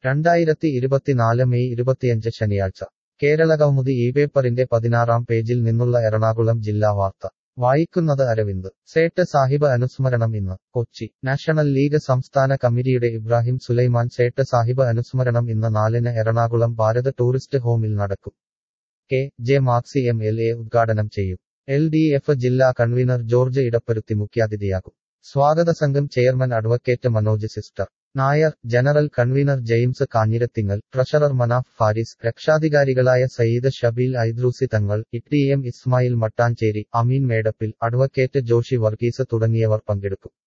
രണ്ടായിരത്തി ഇരുപത്തിനാല് മെയ് ഇരുപത്തിയഞ്ച് ശനിയാഴ്ച കേരളകൗമുദി ഈ പേപ്പറിന്റെ പതിനാറാം പേജിൽ നിന്നുള്ള എറണാകുളം ജില്ലാ വാർത്ത വായിക്കുന്നത് അരവിന്ദ് സേട്ട് സാഹിബ് അനുസ്മരണം ഇന്ന് കൊച്ചി നാഷണൽ ലീഗ് സംസ്ഥാന കമ്മിറ്റിയുടെ ഇബ്രാഹിം സുലൈമാൻ സേട്ട് സാഹിബ് അനുസ്മരണം ഇന്ന് നാലിന് എറണാകുളം ഭാരത് ടൂറിസ്റ്റ് ഹോമിൽ നടക്കും K J Maxi M L A ഉദ്ഘാടനം ചെയ്യും എൽ ഡി എഫ് ജില്ലാ കൺവീനർ ജോർജ് ഇടപ്പരുത്തി മുഖ്യാതിഥിയാകും സ്വാഗത സംഘം chairman advocate Manoj sister Nair general convener James Kanjirathingal treasurer Manaf Faris രക്ഷാധികാരികളായ Sayyid Shabeel Aidroosi Thangal E M Ismail Mattancherry Ameen Medappil advocate Joshi Varghese തുടങ്ങിയവർ പങ്കെടുക്കും